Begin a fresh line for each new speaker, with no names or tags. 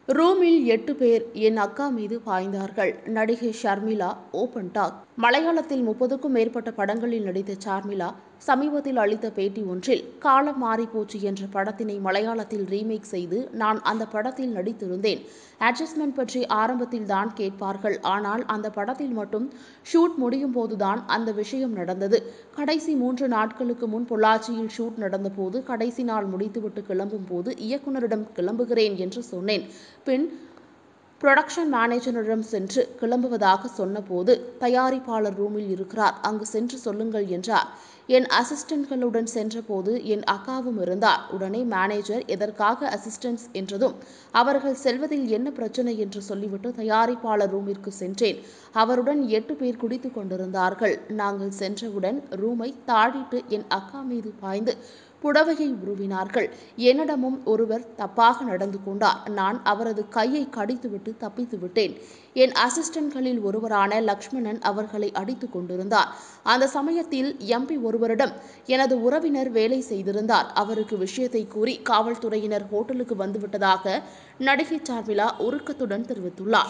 ரூமில் எட்டு பேர் என் அக்கா மீது பாய்ந்தார்கள் நடிகை ஷர்மிளா ஓபன் டாக் மலையாளத்தில் முப்பதுக்கும் மேற்பட்ட படங்களில் நடித்த ஷர்மிளா சமீபத்தில் அளித்த பேட்டி ஒன்றில் காலம் மாறிப்போச்சு என்ற படத்தினை மலையாளத்தில் ரீமேக் செய்து நான் அந்த படத்தில் நடித்திருந்தேன் அட்ஜஸ்ட்மெண்ட் பற்றி ஆரம்பத்தில் தான் கேட்பார்கள் ஆனால் அந்த படத்தில் மட்டும் ஷூட் முடியும் போதுதான் அந்த விஷயம் நடந்தது கடைசி மூன்று நாட்களுக்கு முன் பொள்ளாச்சியில் ஷூட் நடந்தபோது கடைசி நாள் முடித்துவிட்டு கிளம்பும் போது இயக்குனரிடம் கிளம்புகிறேன் என்று சொன்னேன் பின் புரொடக்ஷன் மேனேஜரிடம் சென்று கிளம்புவதாக சொன்னபோது தயாரிப்பாளர் ரூமில் இருக்கிறார் அங்கு சென்று சொல்லுங்கள் என்றார் என் அசிஸ்டன்ட்களுடன் சென்றபோது என் அக்காவும் இருந்தார் உடனே மேனேஜர் எதற்காக அசிஸ்டன்ஸ் என்றதும் அவர்கள் செல்வதில் என்ன பிரச்சனை என்று சொல்லிவிட்டு தயாரிப்பாளர் ரூமிற்கு சென்றேன் அவருடன் எட்டு பேர் குடித்துக் கொண்டிருந்தார்கள் நாங்கள் சென்றவுடன் ரூமை தாழிட்டு என் அக்கா மீது பாய்ந்து புடவையை உருவினார்கள் என்னிடமும் ஒருவர் தப்பாக நடந்து கொண்டார் நான் அவரது கையை கடித்துவிட்டு தப்பித்து விட்டேன் என் அசிஸ்டன்ட்களில் ஒருவரான லக்ஷ்மணன் அவர்களை அடித்துக் கொண்டிருந்தார் அந்த சமயத்தில் எம்பி ஒருவரிடம் எனது உறவினர் வேலை செய்திருந்தார் அவருக்கு விஷயத்தை கூறி காவல்துறையினர் ஹோட்டலுக்கு வந்துவிட்டதாக நடிகை சார்மிளா உருக்கத்துடன் தெரிவித்துள்ளார்